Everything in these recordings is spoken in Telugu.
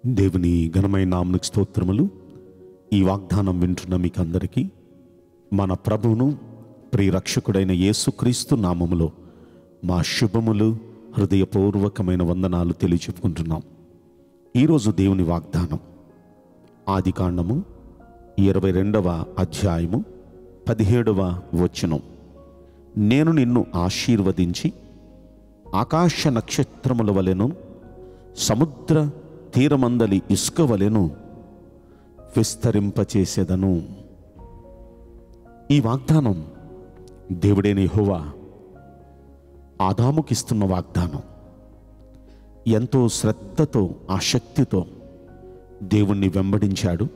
దేవుని ఘనమైన నామనికి స్తోత్రములు ఈ వాగ్దానం వింటున్న మీకు అందరికీ మన ప్రభువును ప్రియరక్షకుడైన యేసుక్రీస్తు నామములో మా శుభములు హృదయపూర్వకమైన వందనాలు తెలియచెప్పుకుంటున్నాం ఈరోజు దేవుని వాగ్దానం ఆది కాండము ఇరవై రెండవ అధ్యాయము పదిహేడవ వచనం నేను నిన్ను ఆశీర్వదించి ఆకాశ నక్షత్రముల వలెను సముద్ర తీరమందలి ఇసుక వలెను విస్తరింపచేసేదను ఈ వాగ్దానం దేవుడైన యెహోవా ఆదాముకిస్తున్న వాగ్దానం ఎంతో శ్రద్ధతో ఆసక్తితో దేవుణ్ణి వెంబడించాడు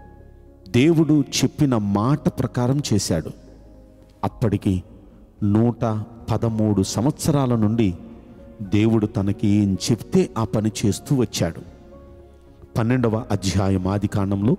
దేవుడు చెప్పిన మాట ప్రకారం చేశాడు అప్పటికి నూట పదమూడు సంవత్సరాల నుండి దేవుడు తనకి ఏం చెప్తే ఆ పని చేస్తూ వచ్చాడు పన్నెండవ అధ్యాయం ఆది కాండంలో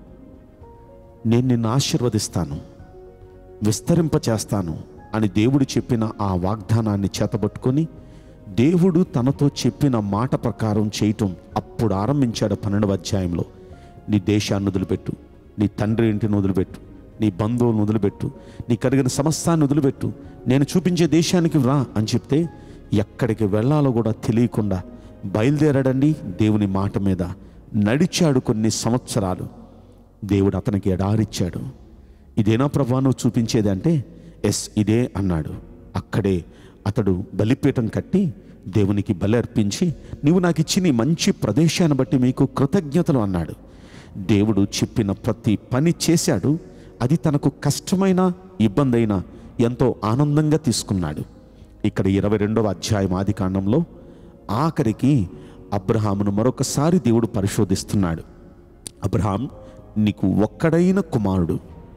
నేను నిన్ను ఆశీర్వదిస్తాను విస్తరింపచేస్తాను అని దేవుడు చెప్పిన ఆ వాగ్దానాన్ని చేతబట్టుకొని దేవుడు తనతో చెప్పిన మాట ప్రకారం చేయటం అప్పుడు ఆరంభించాడు పన్నెండవ అధ్యాయంలో నీ దేశాన్ని వదిలిపెట్టు నీ తండ్రి ఇంటిని వదిలిపెట్టు నీ బంధువులను వదిలిపెట్టు నీ కలిగిన సమస్తాన్ని వదిలిపెట్టు నేను చూపించే దేశానికి రా అని చెప్తే ఎక్కడికి వెళ్ళాలో కూడా తెలియకుండా బయలుదేరాడండి దేవుని మాట మీద నడిచాడు కొన్ని సంవత్సరాలు దేవుడు అతనికి ఎడారిచ్చాడు ఇదేనా ప్రభా నువ్వు చూపించేది అంటే ఎస్ ఇదే అన్నాడు అక్కడే అతడు బలిపీఠం కట్టి దేవునికి బలి అర్పించి నీవు నాకు ఇచ్చిన ఈ మంచి ప్రదేశాన్ని బట్టి మీకు కృతజ్ఞతలు అన్నాడు దేవుడు చెప్పిన ప్రతి పని చేశాడు అది తనకు కష్టమైన ఇబ్బంది అయినా ఎంతో ఆనందంగా తీసుకున్నాడు ఇక్కడ ఇరవై రెండవ అధ్యాయం ఆది కాండంలో ఆఖరికి అబ్రహామును మరొకసారి దేవుడు పరిశోధిస్తున్నాడు అబ్రహాం నీకు ఒక్కడైన కుమారుడు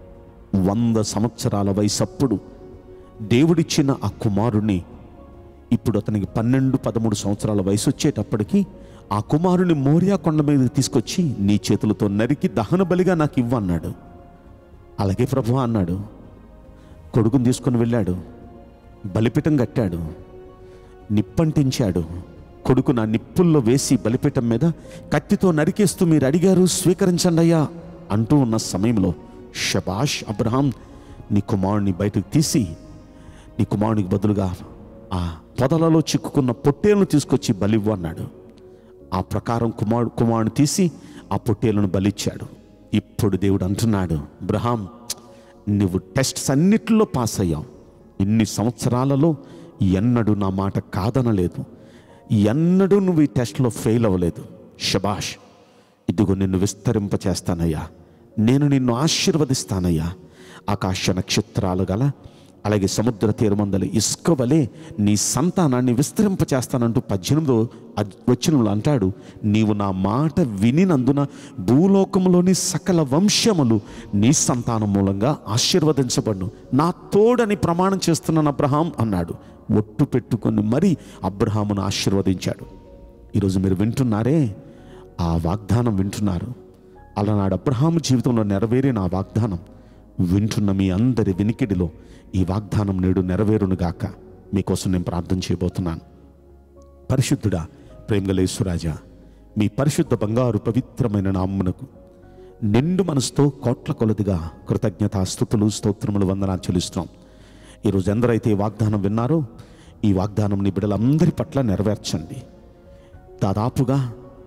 వంద సంవత్సరాల వయసప్పుడు దేవుడిచ్చిన ఆ కుమారుణ్ణి ఇప్పుడు అతనికి పన్నెండు పదమూడు సంవత్సరాల వయసు వచ్చేటప్పటికి ఆ కుమారుని మోరియా కొండ మీద తీసుకొచ్చి నీ చేతులతో నరికి దహన బలిగా నాకు ఇవ్వన్నాడు అలాగే ప్రభు అన్నాడు కొడుకుని తీసుకొని వెళ్ళాడు బలిపీఠం కట్టాడు నిప్పంటించాడు కొడుకు నా నిప్పుల్లో వేసి బలిపీఠం మీద కత్తితో నరికేస్తూ మీరు అడిగారు స్వీకరించండి అయ్యా అంటూ ఉన్న సమయంలో షబాష్ అబ్రహాం నీ కుమారుని బయటకు తీసి నీ కుమారునికి బదులుగా ఆ పొదలలో చిక్కుకున్న పొట్టేలను తీసుకొచ్చి బలివ్వు అన్నాడు ఆ ప్రకారం కుమారుడు కుమారుని తీసి ఆ పొట్టేలను బలిచ్చాడు ఇప్పుడు దేవుడు అంటున్నాడు అబ్రహాం నువ్వు టెస్ట్స్ అన్నిటిలో పాస్ అయ్యావు ఇన్ని సంవత్సరాలలో ఎన్నడూ నా మాట కాదనలేదు ఎన్నడూ నువ్వు ఈ టెస్ట్లో ఫెయిల్ అవ్వలేదు షబాష్ ఇదిగో నిన్ను విస్తరింప చేస్తానయ్యా నేను నిన్ను ఆశీర్వదిస్తానయ్యా ఆకాశ నక్షత్రాలు గల అలాగే సముద్ర తీరమందలి ఇసుక వలె నీ సంతానాన్ని విస్తరింప చేస్తానంటూ పద్దెనిమిదో అద్- వచనంలో అంటాడు నీవు నా మాట వినినందున భూలోకంలోని సకల వంశములు నీ సంతానం మూలంగా ఆశీర్వదించబడును నా తోడని ప్రమాణం చేస్తున్నాను అబ్రహాం అన్నాడు ఒట్టు పెట్టుకొని మరీ అబ్రహామును ఆశీర్వదించాడు ఈరోజు మీరు వింటున్నారే ఆ వాగ్దానం వింటున్నారు అలనాడు అబ్రహాము జీవితంలో నెరవేరిన ఆ వాగ్దానం వింటున్న మీ అందరి వినికిడిలో ఈ వాగ్దానం నేడు నెరవేరునుగాక మీకోసం నేను ప్రార్థన చేయబోతున్నాను పరిశుద్ధుడా ప్రేమగలేశ్వరాజా మీ పరిశుద్ధ బంగారు పవిత్రమైన నామ్మునకు నిండు మనసుతో కోట్ల కొలదిగా కృతజ్ఞత స్థుతులు స్తోత్రములు వందనాలు చెల్లిస్తున్నాం ఈరోజు ఎందరైతే ఈ వాగ్దానం విన్నారో ఈ వాగ్దానం నీ బిడ్డలందరి పట్ల నెరవేర్చండి దాదాపుగా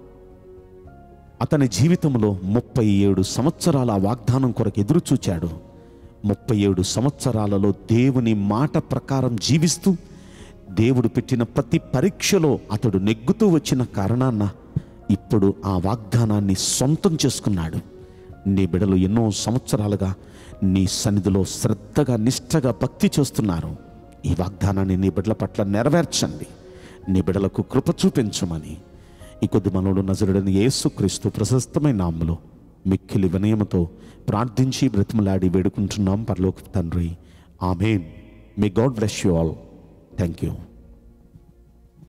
అతని జీవితంలో ముప్పై ఏడు సంవత్సరాల ఆ వాగ్దానం కొరకు ఎదురు చూచాడు ముప్పై ఏడు సంవత్సరాలలో దేవుని మాట ప్రకారం జీవిస్తూ దేవుడు పెట్టిన ప్రతి పరీక్షలో అతడు నెగ్గుతూ వచ్చిన కారణాన ఇప్పుడు ఆ వాగ్దానాన్ని సొంతం చేసుకున్నాడు నీ బిడలు ఎన్నో సంవత్సరాలుగా నీ సన్నిధిలో శ్రద్ధగా నిష్టగా భక్తి చేస్తున్నారు ఈ వాగ్దానాన్ని నీ బిడ్డల పట్ల నెరవేర్చండి నీ బిడలకు కృప చూపించమని ఈ కొద్ది మనోడు నజరుడని యేసుక్రీస్తు ప్రశస్తమైన నామములో మిక్కిలి వినయముతో ప్రార్థించి బ్రతిమలాడి వేడుకుంటున్నాం పరలోక తండ్రి amen may God bless you all thank you